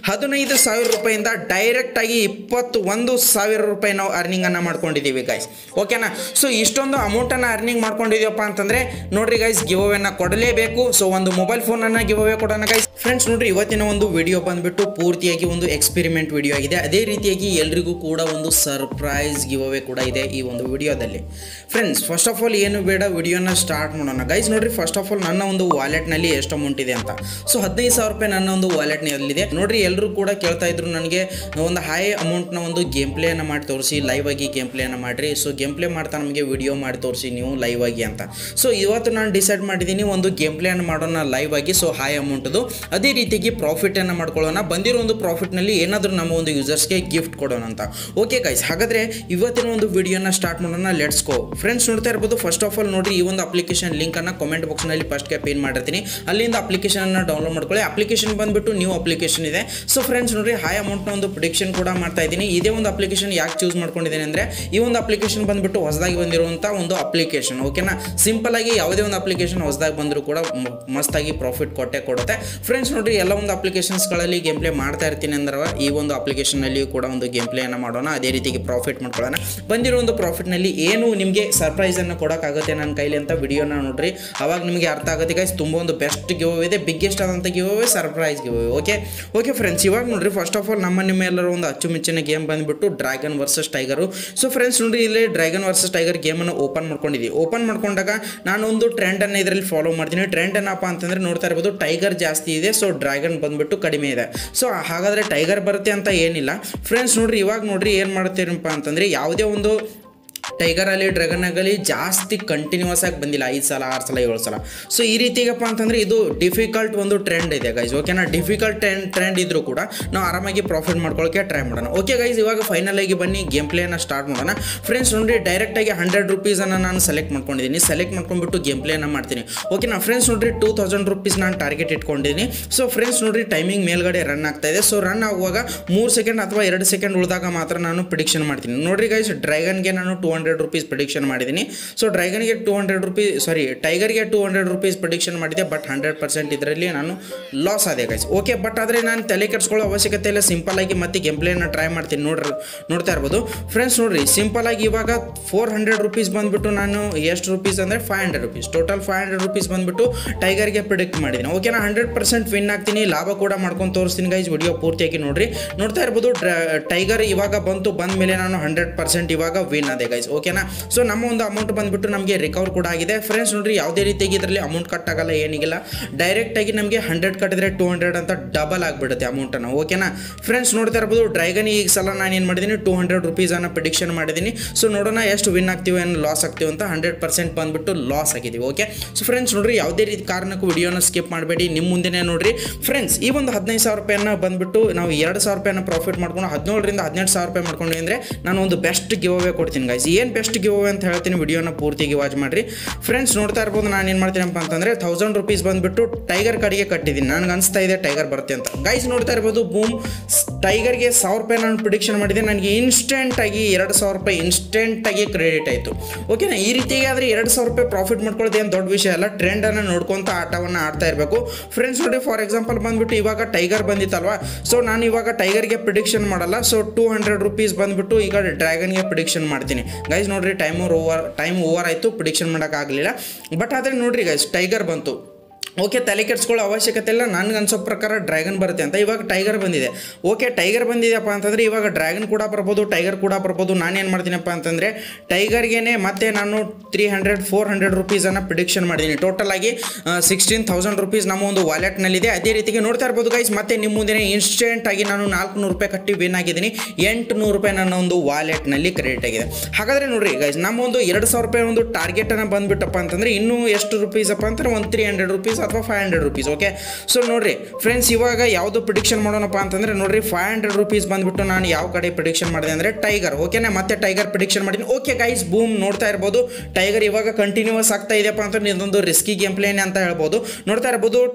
ಹದಿನೈದು ಸಾವಿರ ರೂಪಾಯಿಂದ ಡೈರೆಕ್ಟಾಗಿ ಇಪ್ಪತ್ತು ಒಂದು ಸಾವಿರ ರೂಪಾಯಿ ನಾವು ಅರ್ನಿಂಗನ್ನು ಮಾಡ್ಕೊಂಡಿದ್ದೀವಿ ಗೈಸ್ ಓಕೆನಾ ಸೊ ಇಷ್ಟೊಂದು ಅಮೌಂಟನ್ನು ಅರ್ನಿಂಗ್ ಮಾಡ್ಕೊಂಡಿದ್ದೀವಪ್ಪ ಅಂತಂದರೆ ನೋಡ್ರಿ ಗೈಸ್ ಗಿವ್ ಅವೇನ ಕೊಡಲೇಬೇಕು ಸೊ ಒಂದು ಮೊಬೈಲ್ ಫೋನನ್ನು ಗಿವ್ ಅವೇ ಕೊಡೋಣ ಗೈಸ್ ಫ್ರೆಂಡ್ಸ್ ನೋಡ್ರಿ ಇವತ್ತಿನ ಒಂದು ವಿಡಿಯೋ ಬಂದ್ಬಿಟ್ಟು ಪೂರ್ತಿಯಾಗಿ ಒಂದು ಎಕ್ಸ್ಪೆರಿಮೆಂಟ್ ವಿಡಿಯೋ ಆಗಿದೆ ಅದೇ ರೀತಿಯಾಗಿ ಎಲ್ರಿಗೂ ಕೂಡ ಒಂದು ಸರ್ಪ್ರೈಸ್ ಗಿವ್ ಅವೇ ಕೂಡ ಇದೆ ಈ ಒಂದು ವಿಡಿಯೋದಲ್ಲಿ ಫ್ರೆಂಡ್ಸ್ ಫಸ್ಟ್ ಆಫ್ ಆಲ್ ಏನು ಬೇಡ ವಿಡಿಯೋನ ಸ್ಟಾರ್ಟ್ ಮಾಡೋಣ ಗೈಸ್ ನೋಡ್ರಿ ಫಸ್ಟ್ ಆಫ್ ಆಲ್ ನನ್ನ ಒಂದು ವಾಲೆಟ್ನಲ್ಲಿ ಎಷ್ಟು ಅಮೌಂಟ್ ಇದೆ ಅಂತ ಸೊ ಹದಿನೈದು ಸಾವಿರ ರೂಪಾಯಿ ನನ್ನ ಒಂದು ವಾಲೆಟ್ನಲ್ಲಿದೆ ನೋಡ್ರಿ ಎಲ್ಲರೂ ಕೂಡ ಕೇಳ್ತಾ ಇದ್ರು ನನಗೆ ಒಂದು ಹೈ ಅಮೌಂಟ್ನ ಒಂದು ಗೇಮ್ ಪ್ಲೇಯನ್ನು ಮಾಡಿ ತೋರಿಸಿ ಲೈವ್ ಆಗಿ ಗೇಮ್ ಪ್ಲೇಯನ್ನು ಮಾಡಿರಿ ಸೊ ಗೇಮ್ ಪ್ಲೇ ಮಾಡ್ತಾ ನಮಗೆ ವಿಡಿಯೋ ಮಾಡಿ ತೋರಿಸಿ ನೀವು ಲೈವ್ ಆಗಿ ಅಂತ ಸೊ ಇವತ್ತು ನಾನು ಡಿಸೈಡ್ ಮಾಡಿದ್ದೀನಿ ಒಂದು ಗೇಮ್ ಪ್ಲೇಯನ್ನು ಮಾಡೋಣ ಲೈವ್ ಆಗಿ ಸೊ ಹೈ ಅಮೌಂಟದು ಅದೇ ರೀತಿಯಾಗಿ ಪ್ರಾಫಿಟನ್ನು ಮಾಡ್ಕೊಳ್ಳೋಣ ಬಂದಿರೋ ಒಂದು ಪ್ರಾಫಿಟ್ನಲ್ಲಿ ಏನಾದರೂ ನಮ್ಮ ಒಂದು ಯೂಸರ್ಸ್ಗೆ ಗಿಫ್ಟ್ ಕೊಡೋಣ ಅಂತ ಓಕೆ ಗೈಸ್ ಹಾಗಾದರೆ ಇವತ್ತಿನ ಒಂದು ವಿಡಿಯೋನ ಸ್ಟಾರ್ಟ್ ಮಾಡೋಣ ಲೆಟ್ಸ್ ಗೋ ಫ್ರೆಂಡ್ಸ್ ನೋಡ್ತಾ ಇರ್ಬೋದು ಫಸ್ಟ್ ಆಫ್ ಆಲ್ ನೋಡಿ ಈ ಒಂದು ಅಪ್ಲಿಕೇಶನ್ ಲಿಂಕನ್ನು ಕಾಮೆಂಟ್ ಬಾಕ್ಸ್ನಲ್ಲಿ ಫಸ್ಟ್ಗೆ ಪೇನ್ ಮಾಡಿರ್ತೀನಿ ಅಲ್ಲಿಂದ ಅಪ್ಲಿಕೇಶನನ್ನು ಡೌನ್ಲೋಡ್ ಮಾಡ್ಕೊಳ್ಳಿ ಅಪ್ಲಿಕೇಶನ್ ಬಂದುಬಿಟ್ಟು ನ್ಯೂ ಅಪ್ಲಿಕೇಶನ್ ಇದೆ ಸೊ ಫ್ರೆಂಡ್ಸ್ ನೋಡ್ರಿ ಹೈ ಅಮೌಂಟ್ನ ಒಂದು ಪ್ರಿಡಿಕ್ಷನ್ ಕೂಡ ಮಾಡ್ತಾ ಇದ್ದೀನಿ ಇದೇ ಒಂದು ಅಪ್ಲಿಕೇಶನ್ ಯಾಕೆ ಚೂಸ್ ಮಾಡ್ಕೊಂಡಿದ್ದೀನಿ ಅಂದರೆ ಈ ಒಂದು ಅಪ್ಲಿಕೇಶನ್ ಬಂದುಬಿಟ್ಟು ಹೊಸದಾಗಿ ಬಂದಿರುವಂಥ ಒಂದು ಅಪ್ಲಿಕೇಶನ್ ಓಕೆನಾ ಸಿಂಪಲ್ ಆಗಿ ಯಾವುದೇ ಒಂದು ಅಪ್ಲಿಕೇಶನ್ ಹೊಸದಾಗಿ ಬಂದರೂ ಕೂಡ ಮ- ಮಸ್ತಾಗಿ ಪ್ರಾಫಿಟ್ ಕೊಟ್ಟೆ ಕೊಡುತ್ತೆ ಫ್ರೆಂಡ್ಸ್ ನೋಡ್ರಿ ಎಲ್ಲ ಒಂದು ಅಪ್ಲಿಕೇಶನ್ಸ್ಗಳಲ್ಲಿ ಗೇಮ್ ಪ್ಲೇ ಮಾಡ್ತಾ ಇರ್ತೀನಿ ಅಂದ್ರೆ ಈ ಒಂದು ಅಪ್ಲಿಕೇಶನ್ನಲ್ಲಿಯೂ ಕೂಡ ಒಂದು ಗೇಮ್ ಪ್ಲೇಯನ್ನು ಮಾಡೋಣ ಅದೇ ರೀತಿಗೆ ಪ್ರಾಫಿಟ್ ಮಾಡ್ಕೊಳ್ಳೋಣ ಬಂದಿರೋ ಒಂದು ಪ್ರಾಫಿಟ್ನಲ್ಲಿ ಏನು ನಿಮಗೆ ಸರ್ಪ್ರೈಸನ್ನು ಕೊಡೋಕ್ಕಾಗುತ್ತೆ ನನ್ನ ಕೈಲಿ ಅಂತ ವಿಡಿಯೋನ ನೋಡ್ರಿ ಅವಾಗ ನಿಮಗೆ ಅರ್ಥ ಆಗುತ್ತೆ ಗೈಸ್ ತುಂಬ ಒಂದು ಬೆಸ್ಟ್ ಗಿವ್ ಇದೆ ಬಿಗ್ಗೆಸ್ಟ್ ಆದಂಥ give away surprise give okay okay friends ಇವಾಗ ನೋಡ್ರಿ ಫಸ್ಟ್ ಆಫ್ ಆಲ್ ನಮ್ಮ ನಿಮ್ಮ ಎಲ್ಲರೂ ಒಂದು ಅಚ್ಚುಮೆಚ್ಚಿನ ಗೇಮ್ ಬಂದುಬಿಟ್ಟು dragon versus tiger so friends ನೋಡ್ರಿ ಇಲ್ಲಿ ಡ್ರ್ಯಾಗನ್ ವರ್ಸಸ್ ಟೈಗರ್ ಗೇಮನ್ನು ಓಪನ್ ಮಾಡ್ಕೊಂಡಿದ್ದೀವಿ ಓಪನ್ ಮಾಡ್ಕೊಂಡಾಗ ನಾನು ಒಂದು ಟ್ರೆಂಡನ್ನು ಇದರಲ್ಲಿ ಫಾಲೋ ಮಾಡ್ತೀನಿ ಟ್ರೆಂಡ್ ಏನಪ್ಪ ಅಂತಂದರೆ ನೋಡ್ತಾ ಇರ್ಬೋದು ಟೈಗರ್ ಜಾಸ್ತಿ ಇದೆ ಸೊ ಡ್ರ್ಯಾಗನ್ ಬಂದ್ಬಿಟ್ಟು ಕಡಿಮೆ ಇದೆ ಸೊ ಹಾಗಾದರೆ ಟೈಗರ್ ಬರುತ್ತೆ ಅಂತ ಏನಿಲ್ಲ ಫ್ರೆಂಡ್ಸ್ ನೋಡ್ರಿ ಇವಾಗ ನೋಡ್ರಿ ಏನು ಮಾಡ್ತೀರಪ್ಪ ಅಂತಂದರೆ ಯಾವುದೇ ಒಂದು ಟೈಗರ್ ಆಗಲಿ ಡ್ರ್ಯಾಗನ್ ಆಗಲಿ ಜಾಸ್ತಿ ಕಂಟಿನ್ಯೂಸ್ ಆಗಿ ಬಂದಿಲ್ಲ ಐದು ಸಲ ಆರು ಸಲ ಏಳು ಸಲ ಸೊ ಈ ರೀತಿಗಪ್ಪ ಅಂತಂದರೆ ಇದು ಡಿಫಿಕಲ್ಟ್ ಒಂದು ಟ್ರೆಂಡ್ ಇದೆ ಗೈಸ್ ಓಕೆನಾ ಡಿಫಿಕಲ್ಟ್ ಟ್ರೆಂಡ್ ಟ್ರೆಂಡ್ ಇದ್ರೂ ಕೂಡ ನಾವು ಆರಾಮಾಗಿ ಪ್ರಾಫಿಟ್ ಮಾಡ್ಕೊಳ್ಳೋಕೆ ಟ್ರೈ ಮಾಡೋಣ ಓಕೆ ಗೈಸ್ ಇವಾಗ ಫೈನಲ್ ಆಗಿ ಬನ್ನಿ ಗೇಮ್ ಪ್ಲೇನ ಸ್ಟಾರ್ಟ್ ಮಾಡೋಣ ಫ್ರೆಂಡ್ಸ್ ನೋಡಿ ಡೈರೆಕ್ಟಾಗಿ ಹಂಡ್ರೆಡ್ ರುಪೀಸನ್ನು ನಾನು ಸೆಲೆಕ್ಟ್ ಮಾಡ್ಕೊಂಡಿದ್ದೀನಿ ಸೆಲೆಕ್ಟ್ ಮಾಡ್ಕೊಂಡ್ಬಿಟ್ಟು ಗೇಮ್ ಪ್ಲೇನ ಮಾಡ್ತೀನಿ ಓಕೆನಾ ಫ್ರೆಂಡ್ಸ್ ನೋಡ್ರಿ ಟೂ ತೌಸಂಡ್ ರುಪೀಸ್ ನಾನು ಟಾರ್ಗೆಟ್ ಇಟ್ಕೊಂಡಿದ್ದೀನಿ ಸೊ ಫ್ರೆಂಡ್ಸ್ ನೋಡ್ರಿ ಟೈಮಿಂಗ್ ಮೇಲ್ಗಡೆ ರನ್ ಆಗ್ತಾ ಇದೆ ಸೊ ರನ್ ಆಗುವಾಗ ಮೂರು ಸೆಕೆಂಡ್ ಅಥವಾ ಎರಡು ಸೆಕೆಂಡ್ ಉಳಿದಾಗ ಮಾತ್ರ ನಾನು ಪ್ರಿಡಿಕ್ಷನ್ ಮಾಡ್ತೀನಿ ನೋಡ್ರಿ ಗೈಸ್ ಡ್ರ್ಯಾಗನ್ಗೆ ನಾನು ಟೂ ಹಂಡ್ರೆಡ್ ರುಪೀಸ್ ಪ್ರಿಡಿಕ್ಷನ್ ಮಾಡಿದ್ದೀನಿ ಸೊ ಡ್ರ್ಯಾಗನ್ಗೆ ಟೂ ಹಂಡ್ರೆಡ್ ರುಪೀಸ್ ಸಾರಿ ಟೈಗರ್ಗೆ ಟೂ ಹಂಡ್ರೆಡ್ ರುಪೀಸ್ ಪ್ರಿಡಿಕ್ಷನ್ ಮಾಡಿದೆ ಬಟ್ ಹಂಡ್ರೆಡ್ ಪರ್ಸೆಂಟ್ ಇದರಲ್ಲಿ ನಾನು ಲಾಸ್ ಆದೆ ಗೈಸ್ ಓಕೆ ಬಟ್ ಆದರೆ ನಾನು ತಲೆ ಕೆಡಿಸ್ಕೊಳ್ಳೋ ಅವಶ್ಯಕತೆ ಇಲ್ಲ ಸಿಂಪಲ್ ಆಗಿ ಮತ್ತೆ ಗೇಮ್ ಪ್ಲೇನ ಟ್ರೈ ಮಾಡ್ತೀನಿ ನೋಡ್ರಿ ನೋಡ್ತಾ ಇರ್ಬೋದು ಫ್ರೆಂಡ್ಸ್ ನೋಡ್ರಿ ಸಿಂಪಲ್ ಆಗಿ ಇವಾಗ ಫೋರ್ ಹಂಡ್ರೆಡ್ ರುಪೀಸ್ ಬಂದ್ಬಿಟ್ಟು ನಾನು ಎಷ್ಟು ರುಪೀಸ್ ಅಂದರೆ five hundred rupees total five hundred rupees ಬಂದ್ಬಿಟ್ಟು ಟೈಗರ್ಗೆ ಪ್ರಿಡಿಕ್ಟ್ ಮಾಡಿದ್ದೀನಿ ಓಕೆ ನಾನು ಹಂಡ್ರೆಡ್ ಪರ್ಸೆಂಟ್ ವಿನ್ ಆಗ್ತೀನಿ ಲಾಭ ಕೂಡ ಮಾಡ್ಕೊಂಡು ತೋರಿಸ್ತೀನಿ ಗೈಸ್ ವಿಡಿಯೋ ಪೂರ್ತಿಯಾಗಿ ನೋಡ್ರಿ ನೋಡ್ತಾ ಇರ್ಬೋದು ಟೈಗರ್ ಇವಾಗ ಬಂತು ಬಂದ ಮೇಲೆ ನಾನು ಹಂಡ್ರೆಡ್ ಪರ್ಸೆಂಟ್ ಇವಾಗ ವಿನ್ ಅದೇ ಗೈಸ್ ಓಕೆನಾ ಸೊ ನಮ್ಮ ಒಂದು ಅಮೌಂಟ್ ಬಂದ್ಬಿಟ್ಟು ನಮಗೆ ರಿಕವರ್ ಕೂಡ ಆಗಿದೆ ಫ್ರೆಂಡ್ಸ್ ನೋಡ್ರಿ ಯಾವುದೇ ರೀತಿಯಾಗಿ ಇದರಲ್ಲಿ ಅಮೌಂಟ್ ಕಟ್ ಆಗಲ್ಲ ಏನಿಗಿಲ್ಲ ಡೈರೆಕ್ಟಾಗಿ ನಮಗೆ ಹಂಡ್ರೆಡ್ ಕಟ್ಟಿದ್ರೆ ಟೂ ಹಂಡ್ರೆಡ್ ಅಂತ ಡಬಲ್ ಆಗಿಬಿಡುತ್ತೆ ಅಮೌಂಟನ್ನು ಓಕೆನಾ ಫ್ರೆಂಡ್ಸ್ ನೋಡ್ತಾ ಇರ್ಬೋದು ಡ್ರ್ಯಾಗನ್ ಈಗ ಸಲ ನಾನು ಏನು ಮಾಡಿದ್ದೀನಿ ಟೂ ಹಂಡ್ರೆಡ್ ರುಪೀಸನ್ನು ಪ್ರಿಡಿಕ್ಷನ್ ಮಾಡಿದ್ದೀನಿ ಸೊ ನೋಡೋಣ ಎಷ್ಟು ವಿನ್ ಆಗ್ತೀವಿ ಏನು ಲಾಸ್ ಆಗ್ತೀವಿ ಅಂತ ಹಂಡ್ರೆಡ್ ಪರ್ಸೆಂಟ್ ಬಂದ್ಬಿಟ್ಟು ಲಾಸ್ ಆಗಿದ್ದೀವಿ ಓಕೆ ಸೊ ಫ್ರೆಂಡ್ಸ್ ನೋಡ್ರಿ ಯಾವುದೇ ರೀತಿ ಕಾರಣಕ್ಕೂ ವಿಡಿಯೋನ ಸ್ಕಿಪ್ ಮಾಡಬೇಡಿ ನಿಮ್ಮ ಮುಂದೆನೇ ನೋಡ್ರಿ ಫ್ರೆಂಡ್ಸ್ ಈ ಒಂದು ಹದಿನೈದು ಸಾವಿರ ರೂಪಾಯಿನ ಬಂದ್ಬಿಟ್ಟು ನಾವು ಎರಡು ಸಾವಿರ ರೂಪಾಯಿನ ಪ್ರಾಫಿಟ್ ಮಾಡ್ಕೊಂಡು ಹದಿನೇಳರಿಂದ ಹದಿನೆಂಟು ಸಾವಿರ ರೂಪಾಯಿ ಮಾಡ್ಕೊಂಡು ಅಂದರೆ ನಾನು ಒಂದು ಬೆಸ್ಟ್ ಗಿವ್ ಅವೇ ಕೊಡ್ತೀನಿ ಗೈಸ್ ಏನು ಬೆಸ್ಟ್ ಗಿವ್ ಅವೇ ಅಂತ ಹೇಳ್ತೀನಿ ವಿಡಿಯೋನ ಪೂರ್ತಿಯಾಗಿ ವಾಚ್ ಮಾಡಿರಿ ಫ್ರೆಂಡ್ಸ್ ನೋಡ್ತಾ ಇರ್ಬೋದು ನಾನು ಏನು ಮಾಡ್ತೀನಪ್ಪ ಅಂತಂದರೆ ತೌಸಂಡ್ ರುಪೀಸ್ ಬಂದ್ಬಿಟ್ಟು ಟೈಗರ್ ಕಡೆಗೆ ಕಟ್ಟಿದ್ದೀನಿ ನನಗೆ ಅನಿಸ್ತಾ ಇದೆ ಟೈಗರ್ ಬರುತ್ತೆ ಅಂತ ಗೈಸ್ ನೋಡ್ತಾ ಇರ್ಬೋದು ಬೂಮ್ ಟೈಗರ್ಗೆ ಸಾವಿರ ರೂಪಾಯಿ ನಾನು ಪ್ರಿಡಿಕ್ಷನ್ ಮಾಡಿದೆ ನನಗೆ ಇನ್ಸ್ಟೆಂಟಾಗಿ ಎರಡು ಸಾವಿರ ರೂಪಾಯಿ ಇನ್ಸ್ಟೆಂಟಾಗಿ ಕ್ರೆಡಿಟ್ ಆಯಿತು ಓಕೆನಾ ಈ ರೀತಿಯಾಗಿ ಆದರೆ ಎರಡು ಸಾವಿರ ರೂಪಾಯಿ ಪ್ರಾಫಿಟ್ ಮಾಡ್ಕೊಳ್ಳೋದು ಏನು ದೊಡ್ಡ ವಿಷಯ ಅಲ್ಲ ಟ್ರೆಂಡನ್ನು ನೋಡ್ಕೊತ ಆಟವನ್ನು ಆಡ್ತಾ ಇರಬೇಕು ಫ್ರೆಂಡ್ಸ್ ನೋಡಿ ಫಾರ್ ಎಕ್ಸಾಂಪಲ್ ಬಂದ್ಬಿಟ್ಟು ಇವಾಗ ಟೈಗರ್ ಬಂದಿತ್ತಲ್ವಾ ಸೊ ನಾನು ಇವಾಗ ಟೈಗರ್ಗೆ ಪ್ರಿಡಿಕ್ಷನ್ ಮಾಡಲ್ಲ ಸೊ ಟೂ ಹಂಡ್ರೆಡ್ ರುಪೀಸ್ ಬಂದ್ಬಿಟ್ಟು ಈಗ ಡ್ರ್ಯಾಗನ್ಗೆ ಪ್ರಿಡಿಕ್ಷನ್ ಮಾಡ್ತೀನಿ ಗೈಸ್ ನೋಡ್ರಿ ಟೈಮ್ ಓವರ್ ಟೈಮ್ ಓವರ್ ಆಯಿತು ಪ್ರಿಡಿಕ್ಷನ್ ಮಾಡೋಕ್ಕಾಗಲಿಲ್ಲ ಬಟ್ ಆದರೆ ನೋಡ್ರಿ ಗೈಸ್ ಟೈಗರ್ ಬಂತು ಓಕೆ ತಲೆ ಕೆಡ್ಸ್ಕೊಳ್ಳೋ ಅವಶ್ಯಕತೆ ಇಲ್ಲ ನನಗೆ ಅನ್ಸೋ ಪ್ರಕಾರ ಡ್ರ್ಯಾಗನ್ ಬರುತ್ತೆ ಅಂತ ಇವಾಗ ಟೈಗರ್ ಬಂದಿದೆ ಓಕೆ ಟೈಗರ್ ಬಂದಿದೆಯಪ್ಪ ಅಂತಂದರೆ ಇವಾಗ ಡ್ರ್ಯಾಗನ್ ಕೂಡ ಬರ್ಬೋದು ಟೈಗರ್ ಕೂಡ ಬರ್ಬೋದು ನಾನೇನು ಮಾಡ್ತೀನಪ್ಪ ಅಂತಂದರೆ ಟೈಗರ್ಗೇನೆ ಮತ್ತೆ ನಾನು ತ್ರೀ ಹಂಡ್ರೆಡ್ ಫೋರ್ ಹಂಡ್ರೆಡ್ ರುಪೀಸನ್ನು ಪ್ರಿಡಿಕ್ಷನ್ ಮಾಡಿದ್ದೀನಿ ಟೋಟಲ್ ಆಗಿ ಸಿಕ್ಸ್ಟೀನ್ ತೌಸಂಡ್ ರುಪೀಸ್ ನಮ್ಮ ಒಂದು ವಾಲೆಟ್ನಲ್ಲಿದೆ ಅದೇ ರೀತಿಗೆ ನೋಡ್ತಾ ಇರ್ಬೋದು ಗೈಸ್ ಮತ್ತೆ ನಿಮ್ಮ ಮುಂದೆ ಇನ್ಸ್ಟೆಂಟ್ ಆಗಿ ನಾನು ನಾಲ್ಕುನೂರು ರೂಪಾಯಿ ಕಟ್ಟಿ ವಿನ್ ಆಗಿದ್ದೀನಿ ಎಂಟುನೂರು ರೂಪಾಯಿ ನನ್ನ ಒಂದು ವಾಲೆಟ್ನಲ್ಲಿ ಕ್ರೆಡಿಟ್ ಆಗಿದೆ ಹಾಗಾದರೆ ನೋಡ್ರಿ ಗೈಸ್ ನಮ್ಮ ಒಂದು ಎರಡು ಸಾವಿರ ರೂಪಾಯಿ ಒಂದು ಟಾರ್ಗೆಟನ್ನು ಬಂದ್ಬಿಟ್ಟಪ್ಪ ಅಂತಂದರೆ ಇನ್ನೂ ಎಷ್ಟು ರುಪೀಸ್ ಅಪ್ಪ ಅಂತಂದ್ರೆ ಒಂದು ತ್ರೀ ಹಂಡ್ರೆಡ್ ರುಪೀಸ್ ಅಥವಾ five hundred rupees okay so ನೋಡ್ರಿ ಫ್ರೆಂಡ್ಸ್ ಇವಾಗ ಯಾವುದು ಪ್ರಿಡಿಕ್ಷನ್ ಮಾಡೋಣಪ್ಪ ಅಂತಂದರೆ ನೋಡ್ರಿ ಫೈವ್ ಹಂಡ್ರೆಡ್ ರುಪೀಸ್ ಬಂದ್ಬಿಟ್ಟು ನಾನು ಯಾವ ಕಡೆ ಪ್ರಿಡಿಕ್ಷನ್ ಮಾಡಿದೆ ಅಂದರೆ ಟೈಗರ್ ಓಕೆನಾ ಮತ್ತೆ ಟೈಗರ್ ಪ್ರಿಡಿಕ್ಷನ್ ಮಾಡಿದ್ದೀನಿ ಓಕೆ ಗೈಸ್ ಬೂಮ್ ನೋಡ್ತಾ ಇರ್ಬೋದು ಟೈಗರ್ ಇವಾಗ ಕಂಟಿನ್ಯೂಸ್ ಆಗ್ತಾ ಇದೆಯಪ್ಪ ಅಂತಂದ್ರೆ ಇದೊಂದು ರಿಸ್ಕಿ ಗೇಮ್ ಪ್ಲೇನೆ ಅಂತ ಹೇಳ್ಬೋದು ನೋಡ್ತಾ ಇರ್ಬೋದು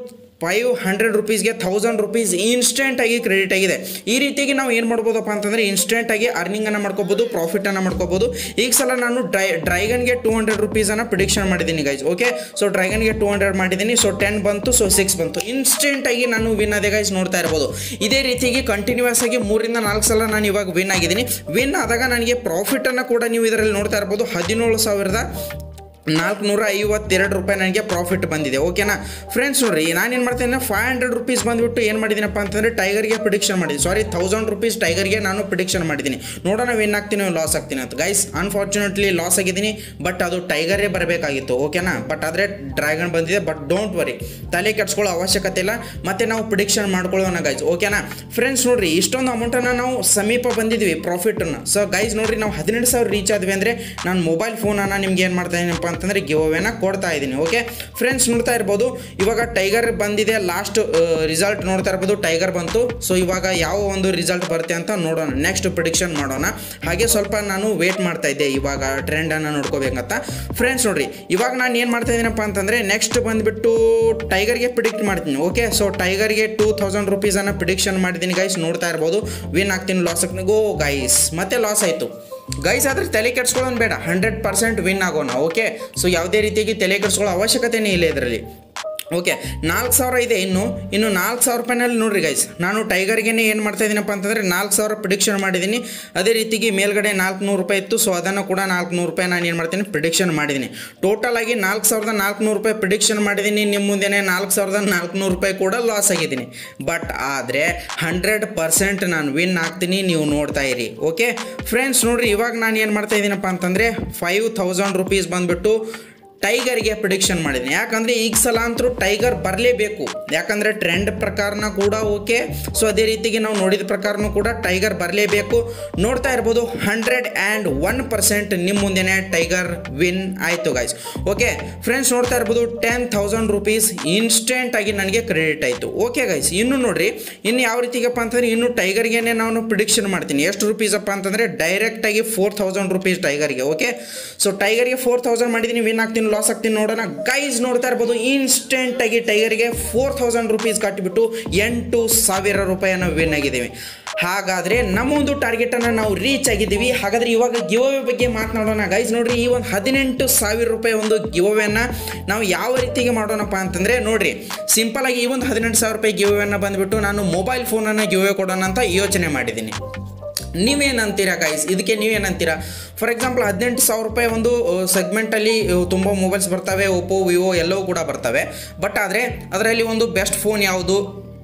ಫೈವ್ ಹಂಡ್ರೆಡ್ ರುಪೀಸ್ಗೆ ಥೌಸಂಡ್ ರುಪೀಸ್ ಇನ್ಸ್ಟೆಂಟಾಗಿ ಕ್ರೆಡಿಟ್ ಆಗಿದೆ ಈ ರೀತಿಯಾಗಿ ನಾವು ಏನು ಮಾಡ್ಬೋದಪ್ಪ ಅಂತಂದರೆ ಇನ್ಸ್ಟೆಂಟಾಗಿ ಅರ್ನಿಂಗನ್ನು ಮಾಡ್ಕೋಬೋದು ಪ್ರಾಫಿಟನ್ನು ಮಾಡ್ಕೋಬೋದು ಈಗ ಸಲ ನಾನು ಡ್ರೈ ಡ್ರೈಗನ್ಗೆ ಟೂ ಹಂಡ್ರೆಡ್ ರುಪೀಸನ್ನು ಪ್ರಿಡಿಕ್ಷನ್ ಮಾಡಿದ್ದೀನಿ ಗೈಸ್ ಓಕೆ ಸೊ ಡ್ರೈಗನ್ಗೆ ಟೂ ಹಂಡ್ರೆಡ್ ಮಾಡಿದ್ದೀನಿ ಸೊ ಟೆನ್ ಬಂತು ಸೊ ಸಿಕ್ಸ್ ಬಂತು ಇನ್ಸ್ಟೆಂಟಾಗಿ ನಾನು ವಿನ್ ಆದೆ ಗೈಸ್ ನೋಡ್ತಾ ಇರ್ಬೋದು ಇದೇ ರೀತಿಯಾಗಿ ಕಂಟಿನ್ಯೂಸ್ ಆಗಿ ಮೂರಿಂದ ನಾಲ್ಕು ಸಲ ನಾನು ಇವಾಗ ವಿನ್ ಆಗಿದ್ದೀನಿ ವಿನ್ ಆದಾಗ ನನಗೆ ಪ್ರಾಫಿಟನ್ನು ಕೂಡ ನೀವು ಇದರಲ್ಲಿ ನೋಡ್ತಾ ಇರ್ಬೋದು ಹದಿನೇಳು ಸಾವಿರದ ನಾಲ್ಕುನೂರ ಐವತ್ತೆರಡು ರೂಪಾಯಿ ನನಗೆ ಪ್ರಾಫಿಟ್ ಬಂದಿದೆ ಓಕೆನಾ ಫ್ರೆಂಡ್ಸ್ ನೋಡ್ರಿ ನಾನೇನು ಮಾಡ್ತೀನಿ ಫೈವ್ ಹಂಡ್ರೆಡ್ ರುಪೀಸ್ ಬಂದುಬಿಟ್ಟು ಏನು ಮಾಡಿದ್ದೀನಪ್ಪ ಅಂತಂದರೆ ಟೈಗರ್ಗೆ ಪ್ರಿಡಿಕ್ಷನ್ ಮಾಡಿದ್ದೀನಿ ಸಾರಿ ತೌಸಂಡ್ ರುಪೀಸ್ ಟೈಗರ್ಗೆ ನಾನು ಪ್ರಿಡಿಕ್ಷನ್ ಮಾಡಿದ್ದೀನಿ ನೋಡೋಣ ವಿನ್ ಆಗ್ತೀನಿ ಲಾಸ್ ಆಗ್ತೀನಿ ಅಂತ ಗೈಸ್ ಅನ್ಫಾರ್ಚುನೇಟ್ಲಿ ಲಾಸ್ ಆಗಿದ್ದೀನಿ ಬಟ್ ಅದು ಟೈಗರೇ ಬರಬೇಕಾಗಿತ್ತು ಓಕೆನಾ ಬಟ್ ಆದರೆ ಡ್ರ್ಯಾಗನ್ ಬಂದಿದೆ ಬಟ್ ಡೋಂಟ್ ವರಿ ತಲೆ ಕೆಡ್ಸ್ಕೊಳ್ಳೋ ಅವಶ್ಯಕತೆ ಇಲ್ಲ ಮತ್ತೆ ನಾವು ಪ್ರಿಡಿಕ್ಷನ್ ಮಾಡ್ಕೊಳ್ಳೋಣ ಗೈಸ್ ಓಕೆನಾ ಫ್ರೆಂಡ್ಸ್ ನೋಡ್ರಿ ಇಷ್ಟೊಂದು ಅಮೌಂಟನ್ನು ನಾವು ಸಮೀಪ ಬಂದಿದ್ವಿ ಪ್ರಾಫಿಟನ್ನು ಸೊ ಗೈಸ್ ನೋಡ್ರಿ ನಾವು ಹದಿನೆಂಟು ಸಾವಿರ ರೀಚ್ ಆದ್ವಿ ಅಂದರೆ ನಾನು ಮೊಬೈಲ್ ಫೋನನ್ನು ನಿಮ್ಗೆ ಏನು ಮಾಡ್ತಾ ಇದ್ದೀನಪ್ಪ ಅಂತಂದರೆ ಗಿವ್ ಅವೇನ ಕೊಡ್ತಾ ಇದ್ದೀನಿ ಓಕೆ ಫ್ರೆಂಡ್ಸ್ ನೋಡ್ತಾ ಇರ್ಬೋದು ಇವಾಗ ಟೈಗರ್ ಬಂದಿದೆ ಲಾಸ್ಟ್ ರಿಸಲ್ಟ್ ನೋಡ್ತಾ ಇರ್ಬೋದು ಟೈಗರ್ ಬಂತು ಸೊ ಇವಾಗ ಯಾವ ಒಂದು ರಿಸಲ್ಟ್ ಬರುತ್ತೆ ಅಂತ ನೋಡೋಣ ನೆಕ್ಸ್ಟ್ ಪ್ರಿಡಿಕ್ಷನ್ ಮಾಡೋಣ ಹಾಗೆ ಸ್ವಲ್ಪ ನಾನು ವೇಟ್ ಮಾಡ್ತಾ ಇದ್ದೆ ಇವಾಗ ಟ್ರೆಂಡನ್ನು ನೋಡ್ಕೋಬೇಕಂತ ಫ್ರೆಂಡ್ಸ್ ನೋಡ್ರಿ ಇವಾಗ ನಾನು ಏನು ಮಾಡ್ತಾ ಇದ್ದೀನಪ್ಪ ಅಂತಂದರೆ ನೆಕ್ಸ್ಟ್ ಬಂದುಬಿಟ್ಟು ಟೈಗರ್ಗೆ ಪ್ರಿಡಿಕ್ಟ್ ಮಾಡ್ತೀನಿ ಓಕೆ ಸೊ ಟೈಗರ್ಗೆ ಟೂ ತೌಸಂಡ್ ರುಪೀಸನ್ನು ಪ್ರಿಡಿಕ್ಷನ್ ಮಾಡಿದ್ದೀನಿ ಗೈಸ್ ನೋಡ್ತಾ ಇರ್ಬೋದು ವಿನ್ ಆಗ್ತೀನಿ ಲಾಸ್ ಆಗ್ತೀನಿ ಗೋ ಗೈಸ್ ಮತ್ತೆ ಲಾಸ್ ಆಯಿತು ಗೈಸ್ ಆದ್ರೆ ತಲೆ ಕೆಡ್ಸ್ಕೊಳ್ಳೋದು ಬೇಡ ಹಂಡ್ರೆಡ್ ಪರ್ಸೆಂಟ್ ವಿನ್ ಆಗೋಣ ಓಕೆ ಸೊ ಯಾವುದೇ ರೀತಿಯಾಗಿ ತಲೆ ಕೆಡ್ಸ್ಕೊಳ್ಳೋ ಅವಶ್ಯಕತೆನೇ ಇಲ್ಲ ಇದರಲ್ಲಿ ಓಕೆ ನಾಲ್ಕು ಸಾವಿರ ಇದೆ ಇನ್ನು ಇನ್ನು ನಾಲ್ಕು ಸಾವಿರ ರೂಪಾಯಿನಲ್ಲಿ ನೋಡ್ರಿ ಗೈಸ್ ನಾನು ಟೈಗರ್ಗೆ ಏನು ಮಾಡ್ತಾ ಇದ್ದೀನಪ್ಪ ಅಂತಂದರೆ ನಾಲ್ಕು ಸಾವಿರ ಪ್ರಿಡಿಕ್ಷನ್ ಮಾಡಿದ್ದೀನಿ ಅದೇ ರೀತಿಗೆ ಮೇಲ್ಗಡೆ ನಾಲ್ಕುನೂರು ರೂಪಾಯಿ ಇತ್ತು ಸೊ ಅದನ್ನು ಕೂಡ ನಾಲ್ಕುನೂರು ರೂಪಾಯಿ ನಾನು ಏನು ಮಾಡ್ತೀನಿ ಪ್ರಿಡಿಕ್ಷನ್ ಮಾಡಿದ್ದೀನಿ ಟೋಟಲ್ ಆಗಿ ನಾಲ್ಕು ಸಾವಿರದ ನಾಲ್ಕುನೂರು ರೂಪಾಯಿ ಪ್ರಿಡಿಕ್ಷನ್ ಮಾಡಿದ್ದೀನಿ ನಿಮ್ಮ ಮುಂದೆನೇ ನಾಲ್ಕು ಸಾವಿರದ ನಾಲ್ಕುನೂರು ರೂಪಾಯಿ ಕೂಡ ಲಾಸ್ ಆಗಿದ್ದೀನಿ ಬಟ್ ಆದರೆ ಹಂಡ್ರೆಡ್ ಪರ್ಸೆಂಟ್ ನಾನು ವಿನ್ ಆಗ್ತೀನಿ ನೀವು ನೋಡ್ತಾ ಇರಿ ಓಕೆ ಫ್ರೆಂಡ್ಸ್ ನೋಡ್ರಿ ಇವಾಗ ನಾನು ಏನು ಮಾಡ್ತಾ ಇದ್ದೀನಪ್ಪ ಅಂತಂದರೆ ಫೈವ್ ತೌಸಂಡ್ ರುಪೀಸ್ ಬಂದುಬಿಟ್ಟು ಟೈಗರ್ಗೆ ಪ್ರಿಡಿಕ್ಷನ್ ಮಾಡಿದ್ದೀನಿ ಯಾಕಂದರೆ ಈಗ ಸಲ ಅಂತರೂ ಟೈಗರ್ ಬರಲೇಬೇಕು ಯಾಕಂದರೆ ಟ್ರೆಂಡ್ ಪ್ರಕಾರನ ಕೂಡ ಓಕೆ ಸೊ ಅದೇ ರೀತಿಗೆ ನಾವು ನೋಡಿದ ಪ್ರಕಾರನೂ ಕೂಡ ಟೈಗರ್ ಬರಲೇಬೇಕು ನೋಡ್ತಾ ಇರ್ಬೋದು ಹಂಡ್ರೆಡ್ ಆ್ಯಂಡ್ ಒನ್ ಪರ್ಸೆಂಟ್ ನಿಮ್ಮ ಮುಂದೆನೇ ಟೈಗರ್ ವಿನ್ ಆಯಿತು ಗೈಸ್ ಓಕೆ ಫ್ರೆಂಡ್ಸ್ ನೋಡ್ತಾ ಇರ್ಬೋದು ಟೆನ್ ಥೌಸಂಡ್ ರುಪೀಸ್ ಇನ್ಸ್ಟೆಂಟ್ ಆಗಿ ನನಗೆ ಕ್ರೆಡಿಟ್ ಆಯಿತು ಓಕೆ ಗೈಸ್ ಇನ್ನು ನೋಡ್ರಿ ಇನ್ನು ಯಾವ ರೀತಿಗಪ್ಪ ಅಂತಂದ್ರೆ ಇನ್ನು ಟೈಗರ್ಗೆ ನಾನು ಪ್ರಿಡಿಕ್ಷನ್ ಮಾಡ್ತೀನಿ ಎಷ್ಟು ರುಪೀಸ್ ಅಪ್ಪ ಅಂತಂದರೆ ಡೈರೆಕ್ಟಾಗಿ ಫೋರ್ ತೌಸಂಡ್ ರುಪೀಸ್ ಟೈಗರ್ಗೆ ಓಕೆ ಸೊ ಟೈಗರ್ಗೆ ಫೋರ್ ತೌಸಂಡ್ ಮಾಡಿದ್ದೀನಿ ವಿನ್ ಆಗ್ತೀನಿ ಲಾಸ್ ಆಗ್ತೀನಿ ನೋಡೋಣ ಗೈಸ್ ನೋಡ್ತಾ ಇರ್ಬೋದು ಇನ್ಸ್ಟೆಂಟ್ ಆಗಿ ಟೈಗರ್ಗೆ ಫೋರ್ ತೌಸಂಡ್ ರುಪೀಸ್ ಕಟ್ಟಿಬಿಟ್ಟು ಎಂಟು ಸಾವಿರ ರೂಪಾಯಿಯನ್ನು ವಿನ್ ಆಗಿದ್ದೀವಿ ಹಾಗಾದರೆ ನಮ್ಮ ಒಂದು ಟಾರ್ಗೆಟನ್ನು ನಾವು ರೀಚ್ ಆಗಿದ್ದೀವಿ ಹಾಗಾದರೆ ಇವಾಗ ಗಿವ್ ಅವೇ ಬಗ್ಗೆ ಮಾತನಾಡೋಣ ಗೈಸ್ ನೋಡ್ರಿ ಈ ಒಂದು ಹದಿನೆಂಟು ಸಾವಿರ ರೂಪಾಯಿ ಒಂದು ಗಿವ್ ಅವೇನ ನಾವು ಯಾವ ರೀತಿಗೆ ಮಾಡೋಣಪ್ಪ ಅಂತಂದರೆ ನೋಡ್ರಿ ಸಿಂಪಲ್ ಆಗಿ ಈ ಒಂದು ಹದಿನೆಂಟು ಸಾವಿರ ರೂಪಾಯಿ ಗಿವ್ ಅವೇನ ಬಂದುಬಿಟ್ಟು ನಾನು ಮೊಬೈಲ್ ಫೋನನ್ನು ಗಿವ್ ಅವೇ ಕೊಡೋಣ ಅಂತ ಯೋಚನೆ ಮಾಡಿದ್ದೀನಿ ನೀವೇನಂತೀರಾ ಗೈಸ್ ಇದಕ್ಕೆ ನೀವೇನಂತೀರಾ ಫಾರ್ ಎಕ್ಸಾಂಪಲ್ ಹದಿನೆಂಟು ಸಾವಿರ ರೂಪಾಯಿ ಒಂದು ಸೆಗ್ಮೆಂಟಲ್ಲಿ ತುಂಬ ಮೊಬೈಲ್ಸ್ ಬರ್ತವೆ ಓಪೋ ವಿವೋ ಎಲ್ಲವೂ ಕೂಡ ಬರ್ತವೆ ಬಟ್ ಆದರೆ ಅದರಲ್ಲಿ ಒಂದು ಬೆಸ್ಟ್ ಫೋನ್ ಯಾವುದು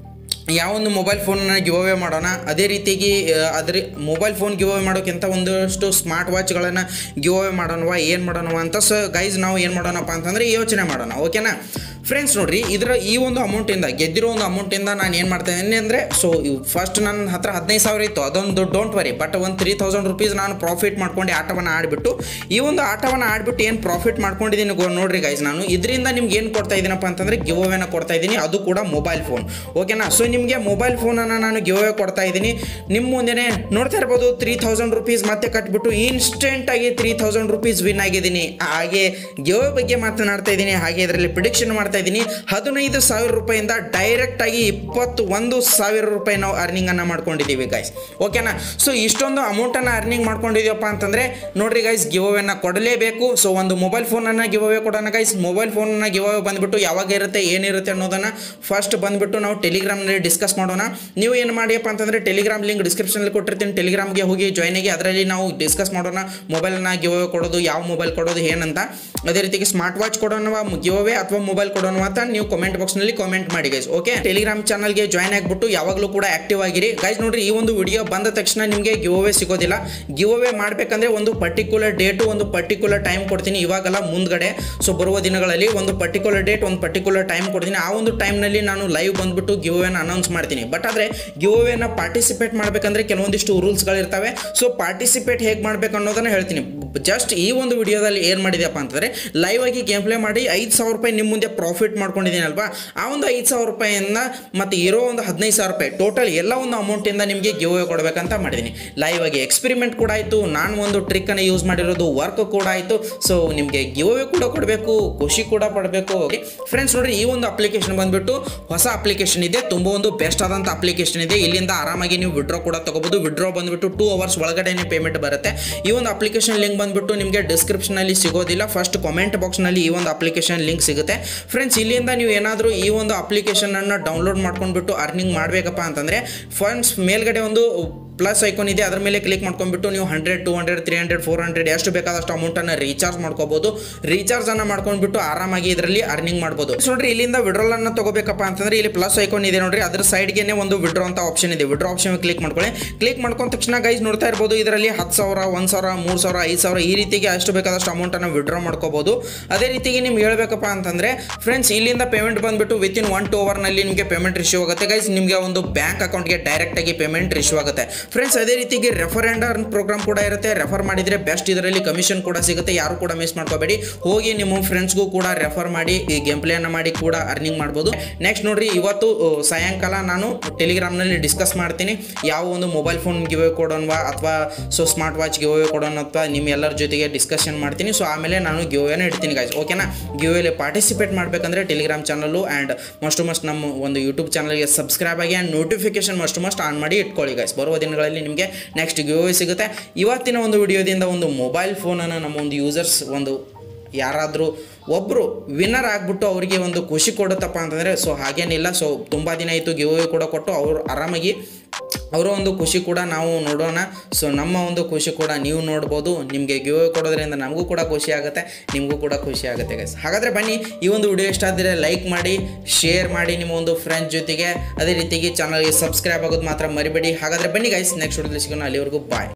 ಯಾವೊಂದು ಮೊಬೈಲ್ ಫೋನನ್ನ ಗಿವ್ ಅವೇ ಮಾಡೋಣ ಅದೇ ರೀತಿಯಾಗಿ ಆ, ಅದ್ರ ಮೊಬೈಲ್ ಫೋನ್ ಗಿವ್ ಅವೇ ಮಾಡೋಕ್ಕಿಂತ ಒಂದಷ್ಟು ಸ್ಮಾರ್ಟ್ ವಾಚ್ಗಳನ್ನು ಗಿವ್ ಅವೇ ಮಾಡೋಣವಾ ಏನು ಮಾಡೋಣವ ಅಂತ ಸೊ ಗೈಸ್ ನಾವು ಏನು ಮಾಡೋಣಪ್ಪ ಅಂತಂದರೆ ಯೋಚನೆ ಮಾಡೋಣ ಓಕೆನಾ ಫ್ರೆಂಡ್ಸ್ ನೋಡ್ರಿ ಇದರ ಈ ಒಂದು ಅಮೌಂಟಿಂದ ಗೆದ್ದಿರೋ ಒಂದು ಅಮೌಂಟಿಂದ ನಾನು ಏನು ಮಾಡ್ತಾ ಇದ್ದೀನಿ ಅಂದರೆ ಸೊ ಫಸ್ಟ್ ನನ್ನ ಹತ್ರ ಹದಿನೈದು ಸಾವಿರ ಇತ್ತು ಅದೊಂದು ಡೋಂಟ್ ವರಿ ಬಟ್ ಒಂದು ತ್ರೀ ತೌಸಂಡ್ ರುಪೀಸ್ ನಾನು ಪ್ರಾಫಿಟ್ ಮಾಡ್ಕೊಂಡು ಆಟವನ್ನು ಆಡಿಬಿಟ್ಟು ಈ ಒಂದು ಆಟವನ್ನು ಆಡ್ಬಿಟ್ಟು ಏನು ಪ್ರಾಫಿಟ್ ಮಾಡ್ಕೊಂಡಿದ್ದೀನಿ ಗೋ ನೋಡ್ರಿ ಗೈಸ್ ನಾನು ಇದರಿಂದ ನಿಮ್ಗೆ ಏನು ಕೊಡ್ತಾ ಇದ್ದೀನಪ್ಪ ಅಂತಂದರೆ ಗಿವ್ ಅವೇನ ಕೊಡ್ತಾ ಇದ್ದೀನಿ ಅದು ಕೂಡ ಮೊಬೈಲ್ ಫೋನ್ ಓಕೆನಾ ಸೊ ನಿಮಗೆ ಮೊಬೈಲ್ ಫೋನನ್ನು ನಾನು ಗಿವ್ ಅವೇ ಕೊಡ್ತಾ ಇದ್ದೀನಿ ನಿಮ್ಮ ಮುಂದೆನೇ ನೋಡ್ತಾ ಇರ್ಬೋದು ತ್ರೀ ತೌಸಂಡ್ ರುಪೀಸ್ ಮತ್ತೆ ಕಟ್ಬಿಟ್ಟು ಇನ್ಸ್ಟೆಂಟಾಗಿ ತ್ರೀ ತೌಸಂಡ್ ರುಪೀಸ್ ವಿನ್ ಆಗಿದ್ದೀನಿ ಹಾಗೆ ಗಿವ್ ಬಗ್ಗೆ ಮಾತನಾಡ್ತಾ ಇದ್ದೀನಿ ಹಾಗೆ ಇದರಲ್ಲಿ ಪ್ರಿಡಿಕ್ಷನ್ ಮಾಡ್ತಾ ಇದ್ದೀನಿ ಹದಿನೈದು ಸಾವಿರ ರೂಪಾಯಿಂದ ಡೈರೆಕ್ಟ್ ಆಗಿ ಇಪ್ಪತ್ತು ಒಂದು ಸಾವಿರ ರೂಪಾಯಿ ನಾವು ಅರ್ನಿಂಗನ್ನು ಮಾಡ್ಕೊಂಡಿದ್ದೀವಿ ಗೈಸ್ ಓಕೆನಾ ಸೊ ಇಷ್ಟೊಂದು ಅಮೌಂಟನ್ನು ಅರ್ನಿಂಗ್ ಮಾಡ್ಕೊಂಡಿದ್ದೀವಪ್ಪ ಅಂತಂದರೆ ನೋಡ್ರಿ ಗೈಸ್ ಗಿವ್ ಅವೇನ ಕೊಡಲೇಬೇಕು ಸೊ ಒಂದು ಮೊಬೈಲ್ ಫೋನನ್ನು ಗಿವ್ ಅವೇ ಕೊಡೋಣ ಗೈಸ್ ಮೊಬೈಲ್ ಫೋನನ್ನು ಗಿವ್ ಅವೇ ಬಂದುಬಿಟ್ಟು ಯಾವಾಗ ಇರುತ್ತೆ ಏನಿರುತ್ತೆ ಅನ್ನೋದನ್ನು ಫಸ್ಟ್ ಬಂದುಬಿಟ್ಟು ನಾವು ಟೆಲಿಗ್ರಾಮ್ನಲ್ಲಿ ಡಿಸ್ಕಸ್ ಮಾಡೋಣ ನೀವು ಏನು ಮಾಡಿಯಪ್ಪ ಅಂತಂದರೆ ಟೆಲಿಗ್ರಾಮ್ ಲಿಂಕ್ ಡಿಸ್ಕ್ರಿಪ್ಷನಲ್ಲಿ ಕೊಟ್ಟಿರ್ತೀನಿ ಟೆಲಿಗ್ರಾಮ್ಗೆ ಹೋಗಿ ಜಾಯ್ನ್ ಆಗಿ ಅದರಲ್ಲಿ ನಾವು ಡಿಸ್ಕಸ್ ಮಾಡೋಣ ಮೊಬೈಲ್ನ ಗಿವ್ ಅವೇ ಕೊಡೋದು ಯಾವ ಮೊಬೈಲ್ ಕೊಡೋದು ಏನಂತ ಅದೇ ರೀತಿಗೆ ಸ್ಮಾರ್ಟ್ ವಾಚ್ ಕೊಡೋಣವಾ ಗಿವ್ ಅವೇ ಅಥವಾ ಮೊಬೈಲ್ ಕೊಡೋಣ ಅಂತ ನೀವು ಕಮೆಂಟ್ ಬಾಕ್ಸ್ನಲ್ಲಿ ಕಾಮೆಂಟ್ ಮಾಡಿ ಗೈಸ್ ಓಕೆ ಟೆಲಿಗ್ರಾಮ್ ಚಾನಲ್ಗೆ ಜಾಯ್ನ್ ಆಗಿಬಿಟ್ಟು ಯಾವಾಗಲೂ ಕೂಡ ಆಕ್ಟಿವ್ ಆಗಿರಿ ಗೈಸ್ ನೋಡ್ರಿ ಈ ಒಂದು ವಿಡಿಯೋ ಬಂದ ತಕ್ಷಣ ನಿಮಗೆ ಗಿವ್ ಅವೇ ಸಿಗೋದಿಲ್ಲ ಗಿವ್ ಅವೇ ಮಾಡಬೇಕಂದ್ರೆ ಒಂದು ಪರ್ಟಿಕ್ಯುಲರ್ ಡೇಟು ಒಂದು ಪರ್ಟಿಕ್ಯುಲರ್ ಟೈಮ್ ಕೊಡ್ತೀನಿ ಇವಾಗಲ್ಲ ಮುಂದ್ಗಡೆ ಸೊ ಬರುವ ದಿನಗಳಲ್ಲಿ ಒಂದು ಪರ್ಟಿಕ್ಯುಲರ್ ಡೇಟ್ ಒಂದು ಪರ್ಟಿಕ್ಯುಲರ್ ಟೈಮ್ ಕೊಡ್ತೀನಿ ಆ ಒಂದು ಟೈಮ್ನಲ್ಲಿ ನಾನು ಲೈವ್ ಬಂದ್ಬಿಟ್ಟು ಗಿವ್ ಅವೇನ ಅನೌನ್ಸ್ ಮಾಡ್ತೀನಿ ಬಟ್ ಆದರೆ ಗಿವ್ ಅವೇನ ಪಾರ್ಟಿಸಿಪೇಟ್ ಮಾಡಬೇಕಂದ್ರೆ ಕೆಲವೊಂದಿಷ್ಟು ರೂಲ್ಸ್ಗಳಿರ್ತವೆ ಸೊ ಪಾರ್ಟಿಸಿಪೇಟ್ ಹೇಗೆ ಮಾಡ್ಬೇಕು ಅನ್ನೋದನ್ನ ಹೇಳ್ತೀನಿ ಜಸ್ಟ್ ಈ ಒಂದು ವಿಡಿಯೋದಲ್ಲಿ ಏನು ಮಾಡಿದೆಯಪ್ಪ ಅಂತಂದರೆ ಲೈವ್ ಆಗಿ ಗೇಮ್ ಪ್ಲೇ ಮಾಡಿ ಐದು ಸಾವಿರ ರೂಪಾಯಿ ನಿಮ್ಮ ಮುಂದೆ ಪ್ರಾಫಿಟ್ ಮಾಡ್ಕೊಂಡಿದ್ದೀನಲ್ವಾ ಆ ಒಂದು ಐದು ಸಾವಿರ ರೂಪಾಯಿಯಿಂದ ಮತ್ತು ಇರೋ ಒಂದು ಹದಿನೈದು ಸಾವಿರ ರೂಪಾಯಿ ಟೋಟಲ್ ಎಲ್ಲ ಒಂದು ಅಮೌಂಟಿಂದ ನಿಮಗೆ ಗಿವ್ ಅವೇ ಕೊಡಬೇಕಂತ ಮಾಡಿದ್ದೀನಿ ಲೈವ್ ಆಗಿ ಎಕ್ಸ್ಪೆರಿಮೆಂಟ್ ಕೂಡ ಆಯಿತು ನಾನು ಒಂದು ಟ್ರಿಕ್ಕನ್ನು ಯೂಸ್ ಮಾಡಿರೋದು ವರ್ಕ್ ಕೂಡ ಆಯಿತು ಸೊ ನಿಮಗೆ ಗಿವ್ ಅವೇ ಕೂಡ ಕೊಡಬೇಕು ಖುಷಿ ಕೂಡ ಪಡಬೇಕು ಫ್ರೆಂಡ್ಸ್ ನೋಡ್ರಿ ಈ ಒಂದು ಅಪ್ಲಿಕೇಶನ್ ಬಂದ್ಬಿಟ್ಟು ಹೊಸ ಅಪ್ಲಿಕೇಶನ್ ಇದೆ ತುಂಬ ಒಂದು ಬೆಸ್ಟ್ ಆದಂಥ ಅಪ್ಲಿಕೇಶನ್ ಇದೆ ಇಲ್ಲಿಂದ ಆರಾಮಾಗಿ ನೀವು ವಿಡ್ರಾ ಕೂಡ ತಗೋಬಹುದು ವಿಡ್ರಾ ಬಂದ್ಬಿಟ್ಟು ಟೂ ಅವರ್ಸ್ ಒಳಗಡೆನೆ ಪೇಮೆಂಟ್ ಬರುತ್ತೆ ಈ ಒಂದು ಅಪ್ಲಿಕೇಶನ್ ಲಿಂಕ್ ಬಂದ್ಬಿಟ್ಟು ನಿಮಗೆ ಡಿಸ್ಕ್ರಿಪ್ಷನಲ್ಲಿ ಸಿಗೋದಿಲ್ಲ ಫಸ್ಟ್ ಕಾಮೆಂಟ್ ಬಾಕ್ಸ್ನಲ್ಲಿ ಈ ಒಂದು ಅಪ್ಲಿಕೇಶನ್ ಲಿಂಕ್ ಸಿಗುತ್ತೆ ಫ್ರೆಂಡ್ಸ್ ಇಲ್ಲಿಂದ ನೀವು ಏನಾದರೂ ಈ ಒಂದು ಅಪ್ಲಿಕೇಶನನ್ನು ಡೌನ್ಲೋಡ್ ಮಾಡ್ಕೊಂಡ್ಬಿಟ್ಟು ಅರ್ನಿಂಗ್ ಮಾಡಬೇಕಪ್ಪ ಅಂತಂದರೆ ಫ್ರೆಂಡ್ಸ್ ಮೇಲ್ಗಡೆ ಒಂದು ಪ್ಲಸ್ ಐಕಾನ್ ಇದೆ ಅದ್ರ ಮೇಲೆ ಕ್ಲಿಕ್ ಮಾಡ್ಕೊಂಡ್ಬಿಟ್ಟು ನೀವು hundred two hundred three hundred four hundred ಎಷ್ಟು ಬೇಕಾದಷ್ಟು ಅಮೌಂಟನ್ನು ರೀಚಾರ್ಜ್ ಮಾಡ್ಕೋಬೋದು ರೀಚಾರ್ಜನ್ನು ಮಾಡ್ಕೊಂಡ್ಬಿಟ್ಟು ಆರಾಮಾಗಿ ಇದರಲ್ಲಿ ಅರ್ನಿಂಗ್ ಮಾಡ್ಬೋದು So ನೋಡ್ರಿ ಇಲ್ಲಿಂದ ವಿಡ್ರಾಲ್ ಅನ್ನು ತಗೋಬೇಕಪ್ಪ ಅಂತಂದ್ರೆ ಇಲ್ಲಿ ಪ್ಲಸ್ ಐಕಾನ್ ಇದೆ ನೋಡ್ರಿ ಅದ್ರ ಸೈಡ್ಗೆ ಒಂದು ವಿಡ್ರಾ ಅಂತ ಆಪ್ಷನ್ ಇದೆ ವಿಡ್ರಾ ಆಪ್ಷನ್ ಕ್ಲಿಕ್ ಮಾಡ್ಕೊಳ್ಳಿ ಕ್ಲಿಕ್ ಮಾಡ್ಕೊಂಡ ತಕ್ಷಣ ಗೈಸ್ ನೋಡ್ತಾ ಇರ್ಬೋದು ಇದರಲ್ಲಿ ಹತ್ತು ಸಾವಿರ ಒಂದು ಸಾವಿರ ಮೂರು ಸಾವಿರ ಐದು ಸಾವಿರ ಈ ರೀತಿಗೆ ಅಷ್ಟು ಬೇಕಾದಷ್ಟು ಅಮೌಂಟನ್ನು ವಿಡ್ರಾ ಮಾಡ್ಕೋಬೋದು ಅದೇ ರೀತಿಗೆ ನಿಮ್ಗೆ ಹೇಳ್ಬೇಕಪ್ಪ ಅಂತಂದ್ರೆ ಫ್ರೆಂಡ್ಸ್ ಇಲ್ಲಿಂದ ಪೇಮೆಂಟ್ ಬಂದ್ಬಿಟ್ಟು ವಿತ್ ಇನ್ ಒನ್ ಟು ಅವರ್ನಲ್ಲಿ ನಿಮಗೆ ಪೇಮೆಂಟ್ ರಿಸೀವ್ ಆಗುತ್ತೆ ಗೈಸ್ ನಿಮಗೆ ಒಂದು ಬ್ಯಾಂಕ್ ಅಕೌಂಟ್ಗೆ ಡೈರೆಕ್ಟಾಗಿ ಪೇಮೆಂಟ್ ರಿಸೀವ್ ಆಗುತ್ತೆ ಫ್ರೆಂಡ್ಸ್ ಅದೇ ರೀತಿಗೆ ರೆಫರೆಂಡರ್ ಪ್ರೋಗ್ರಾಮ್ ಕೂಡ ಇರುತ್ತೆ ರೆಫರ್ ಮಾಡಿದರೆ ಬೆಸ್ಟ್ ಇದರಲ್ಲಿ ಕಮಿಷನ್ ಕೂಡ ಸಿಗುತ್ತೆ ಯಾರು ಕೂಡ ಮಿಸ್ ಮಾಡ್ಕೋಬೇಡಿ ಹೋಗಿ ನಿಮ್ಮ ಫ್ರೆಂಡ್ಸ್ಗೂ ಕೂಡ ರೆಫರ್ ಮಾಡಿ ಈ ಗೇಮ್ ಪ್ಲೇಯನ್ನು ಮಾಡಿ ಕೂಡ ಅರ್ನಿಂಗ್ ಮಾಡ್ಬೋದು ನೆಕ್ಸ್ಟ್ ನೋಡ್ರಿ ಇವತ್ತು ಆ, ಸಾಯಂಕಾಲ ನಾನು ಟೆಲಿಗ್ರಾಮ್ನಲ್ಲಿ ಡಿಸ್ಕಸ್ ಮಾಡ್ತೀನಿ ಯಾವ ಒಂದು ಮೊಬೈಲ್ ಫೋನ್ ಗಿವ್ ಕೊಡೋಣವಾ ಅಥವಾ ಸೊ ಸ್ಮಾರ್ಟ್ ವಾಚ್ ಗಿವ್ ಕೊಡೋಣ ಅಥವಾ ನಿಮ್ಮ ಎಲ್ಲರ ಜೊತೆಗೆ ಡಿಸ್ಕಷನ್ ಮಾಡ್ತೀನಿ ಸೊ ಆಮೇಲೆ ನಾನು ಗಿವ್ ಇಡ್ತೀನಿ ಗಾಯ್ಸ್ ಓಕೆನಾ ಗಿವ್ ಪಾರ್ಟಿಸಿಪೇಟ್ ಮಾಡಬೇಕಂದ್ರೆ Telegram channel and must must ನಮ್ಮ ಒಂದು ಯೂಟ್ಯೂಬ್ ಚಾನಲ್ಗೆ ಸಬ್ಸ್ಕ್ರೈಬ್ ಆಗಿ and notification must must on ಮಾಡಿ ಇಟ್ಕೊಳ್ಳಿ ಗಾಯ್ಸ್ ಬರುವ ದಿನಗಳಲ್ಲಿ ನಿಮಗೆ ನೆಕ್ಸ್ಟ್ ಗಿವ್ ಸಿಗುತ್ತೆ ಇವತ್ತಿನ ಒಂದು ವಿಡಿಯೋದಿಂದ ಒಂದು ಮೊಬೈಲ್ ಫೋನನ್ನು ನಮ್ಮ ಒಂದು ಯೂಸರ್ಸ್ ಒಂದು ಯಾರಾದರೂ ಒಬ್ಬರು ವಿನ್ನರ್ ಆಗಿಬಿಟ್ಟು ಅವರಿಗೆ ಒಂದು ಖುಷಿ ಕೊಡುತ್ತಪ್ಪ ಅಂತಂದರೆ ಸೊ ಹಾಗೇನಿಲ್ಲ ಸೊ ತುಂಬ ದಿನ ಆಯಿತು ಗಿವ್ ಕೂಡ ಕೊಟ್ಟು ಅವರು ಆರಾಮಾಗಿ ಅವರ ಒಂದು ಖುಷಿ ಕೂಡ ನಾವು ನೋಡೋಣ ಸೊ ನಮ್ಮ ಒಂದು ಖುಷಿ ಕೂಡ ನೀವು ನೋಡ್ಬೋದು ನಿಮಗೆ ಗಿವ್ ಕೊಡೋದ್ರಿಂದ ನಮಗೂ ಕೂಡ ಖುಷಿ ಆಗುತ್ತೆ ನಿಮಗೂ ಕೂಡ ಖುಷಿ ಆಗುತ್ತೆ ಗೈಸ್ ಹಾಗಾದರೆ ಬನ್ನಿ ಈ ಒಂದು ವಿಡಿಯೋ ಇಷ್ಟ ಆದರೆ ಲೈಕ್ ಮಾಡಿ ಶೇರ್ ಮಾಡಿ ನಿಮ್ಮ ಒಂದು ಫ್ರೆಂಡ್ಸ್ ಜೊತೆಗೆ ಅದೇ ರೀತಿಗೆ ಚಾನಲ್ಗೆ ಸಬ್ಸ್ಕ್ರೈಬ್ ಆಗೋದು ಮಾತ್ರ ಮರಿಬೇಡಿ ಹಾಗಾದರೆ ಬನ್ನಿ ಗೈಸ್ ನೆಕ್ಸ್ಟ್ ವಿಡಿಯೋದಲ್ಲಿ ಸಿಗೋಣ ಅಲ್ಲಿವರೆಗೂ ಬಾಯ್